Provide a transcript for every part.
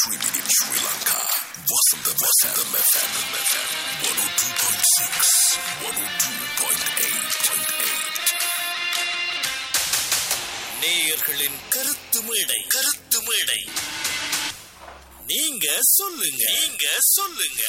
Streaming in Sri Lanka. Vasantham Vasantham FM. 102.6, 102.8. நேயர்களின் கருத்து மேடை கருத்து மேடை நீங்க சொல்லுங்க நீங்க சொல்லுங்க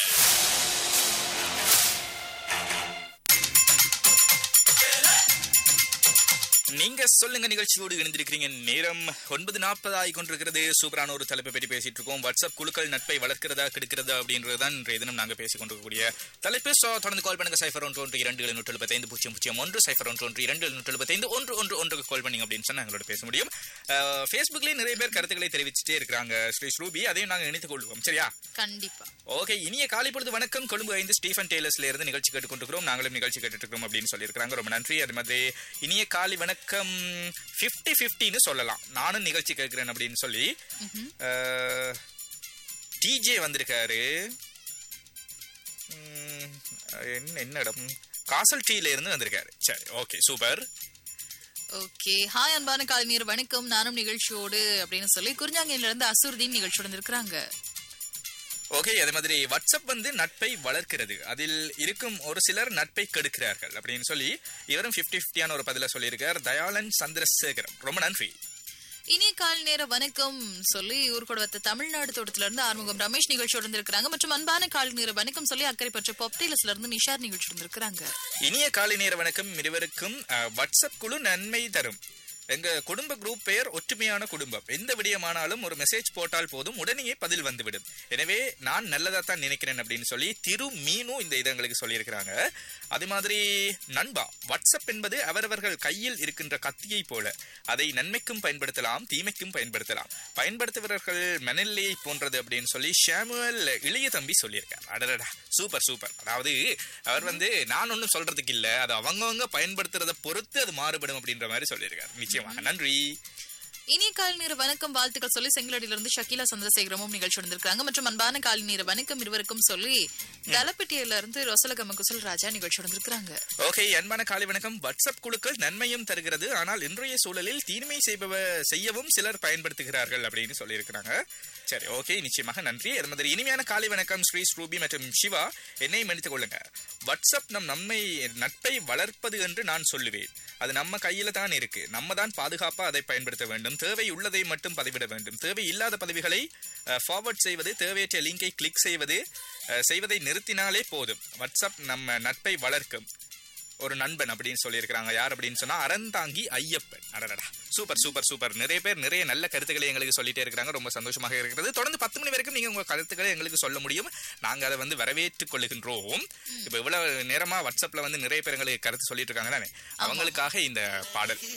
நீங்க சொல்லுங்க நிகழ்ச்சியோடு இணைந்திருக்கிறீங்க நேரம் ஒன்பது நாற்பது ஆகி கொண்டிருக்கிறது சூப்பரான ஒரு தலைப்பை பற்றி பேசிட்டு இருக்கோம் வாட்ஸ்அப் குழுக்கள் நட்பை வளர்க்கிறதா கெடுக்கிறதா அப்படின்றது தான் இன்றைய தினம் நாங்க பேசிக் கொண்டிருக்கக்கூடிய தலைப்பு ஸோ தொடர்ந்து கால் பண்ணுங்க சைஃபர் ஒன்று ஒன்று இரண்டு எழுநூற்று எழுபத்தைந்து பூஜ்ஜியம் பூஜ்ஜியம் ஒன்று சைஃபர் ஒன்று ஒன்று இரண்டு எழுநூற்று எழுபத்தைந்து ஒன்று ஒன்று ஒன்றுக்கு கால் பண்ணீங்க அப்படின்னு சொன்னா எங்களோட பேச முடியும் ஃபேஸ்புக்லேயே நிறைய பேர் கருத்துக்களை தெரிவிச்சுட்டே இருக்கிறாங்க ஸ்ரீ ஸ்ரூபி அதையும் நாங்க இணைத்துக் கொள்வோம் சரியா கண்டிப்பா ஓகே இனிய காலை பொழுது வணக்கம் கொழும்பு ஐந்து ஸ்டீஃபன் டெய்லர்ஸ்ல இருந்து நிகழ்ச்சி கேட்டுக்கொண்டிருக்கிறோம் நாங்களும் நிகழ்ச்சி கேட்டுட்டு இருக்கிறோம் அப்படின்னு சொல்லியிருக்காங்க ரொம்ப நன்றி அது மாதிரி இனிய காலை வணக்கம் ஃபிஃப்டி ஃபிஃப்டின்னு சொல்லலாம் நானும் நிகழ்ச்சி கேட்கிறேன் அப்படின்னு சொல்லி டிஜே வந்திருக்காரு உம், என்ன என்ன இடம் காசல் டீல இருந்து வந்திருக்காரு சரி ஓகே சூப்பர் ஓகே ஹாய் அன்பான காலைநீர் வணக்கம் நானும் நிகழ்ச்சியோடு அப்படின்னு சொல்லி குறிஞ்சாங்கையில இருந்து அசுர்தீன் நிகழ்ச்சியோடு இருக்கிறாங்க ஓகே அதே மாதிரி வாட்ஸ்அப் வந்து நட்பை வளர்க்கிறது அதில் இருக்கும் ஒரு சிலர் நட்பை கெடுக்கிறார்கள் அப்படின்னு சொல்லி இவரும் 50 ஃபிஃப்டியான ஒரு பதில சொல்லியிருக்கார் தயாளன் சந்திரசேகரம் ரொம்ப நன்றி இனிய காலை நேர வணக்கம் சொல்லி ஊர்கொடவத்த தமிழ்நாடு தோட்டத்துல இருந்து ஆறுமுகம் ரமேஷ் நிகழ்ச்சியோடு இருந்திருக்காங்க மற்றும் அன்பான காலை நேர வணக்கம் சொல்லி அக்கறை பற்ற பொப்டேலஸ்ல இருந்து நிஷார் நிகழ்ச்சியோடு இருந்திருக்காங்க இனிய காலை நேர வணக்கம் இருவருக்கும் அஹ், வாட்ஸ்அப் குழு நன்மை தரும் எங்க குடும்ப குரூப் பெயர் ஒற்றுமையான குடும்பம் எந்த விடயமானாலும் ஒரு மெசேஜ் போட்டால் போதும் உடனேயே பதில் வந்துவிடும் எனவே நான் நல்லதா தான் நினைக்கிறேன் அப்படின்னு சொல்லி திரு மீனு இந்த இதை எங்களுக்கு சொல்லியிருக்கிறாங்க அதே மாதிரி நண்பா வாட்ஸ்அப் என்பது அவரவர்கள் கையில் இருக்கின்ற கத்தியை போல அதை நன்மைக்கும் பயன்படுத்தலாம் தீமைக்கும் பயன்படுத்தலாம் பயன்படுத்துபவர்கள் மனநிலையை போன்றது அப்படின்னு சொல்லி ஷாமுவல் இளைய தம்பி சொல்லியிருக்கார் அடடடா சூப்பர் சூப்பர் அதாவது அவர் வந்து நான் ஒன்றும் சொல்றதுக்கு இல்ல அது அவங்கவங்க பயன்படுத்துறத பொறுத்து அது மாறுபடும் அப்படின்ற மாதிரி சொல்லியிருக்காரு நிச்சயமாக நன்றி இனிய காலை நேர வணக்கம் வாழ்த்துக்கள் சொல்லி செங்கலடியில இருந்து ஷக்கீலா சந்திரசேகரமும் நிகழ்ச்சி இருந்திருக்காங்க மற்றும் அன்பான காலை நேர வணக்கம் இருவருக்கும் சொல்லி தலப்பட்டியில இருந்து ரொசலகம குசல் ராஜா நிகழ்ச்சி இருந்திருக்காங்க ஓகே அன்பான காலை வணக்கம் வாட்ஸ்அப் குழுக்கள் நன்மையும் தருகிறது ஆனால் இன்றைய சூழலில் தீமை செய்பவ செய்யவும் சிலர் பயன்படுத்துகிறார்கள் அப்படின்னு சொல்லியிருக்கிறாங்க சரி ஓகே நிச்சயமாக நன்றி அது மாதிரி இனிமையான காலை வணக்கம் ஸ்ரீ ஸ்ரூபி மற்றும் சிவா என்னை மன்னித்துக் கொள்ளுங்க வாட்ஸ்அப் நம் நம்மை நட்பை வளர்ப்பது என்று நான் சொல்லுவேன் அது நம்ம கையில தான் இருக்கு நம்ம தான் பாதுகாப்பா அதை பயன்படுத்த வேண்டும் தேவை உள்ளதை மட்டும் பதிவிட வேண்டும் தேவை இல்லாத பதவிகளை ஃபார்வர்ட் செய்வது தேவையற்ற லிங்கை கிளிக் செய்வது அஹ், செய்வதை நிறுத்தினாலே போதும் வாட்ஸ்அப் நம்ம நட்பை வளர்க்கும் ஒரு நண்பன் அப்படின்னு சொல்லியிருக்கிறாங்க யார் அப்படின்னு சொன்னா அறந்தாங்கி ஐயப்பன் அடடடா சூப்பர் சூப்பர் சூப்பர் நிறைய பேர் நிறைய நல்ல கருத்துக்களை எங்களுக்கு சொல்லிட்டே இருக்கிறாங்க ரொம்ப சந்தோஷமாக இருக்கிறது தொடர்ந்து பத்து மணி வரைக்கும் நீங்க உங்க கருத்துக்களை எங்களுக்கு சொல்ல முடியும் நாங்க அதை வந்து வரவேற்றுக் கொள்ளுகின்றோம் இப்ப இவ்வளவு நேரமா வாட்ஸ்அப்ல வந்து நிறைய பேர் எங்களுக்கு கருத்து சொல்லிட்டு இருக்காங்க தானே அவங்களுக்காக இந்த பாடல்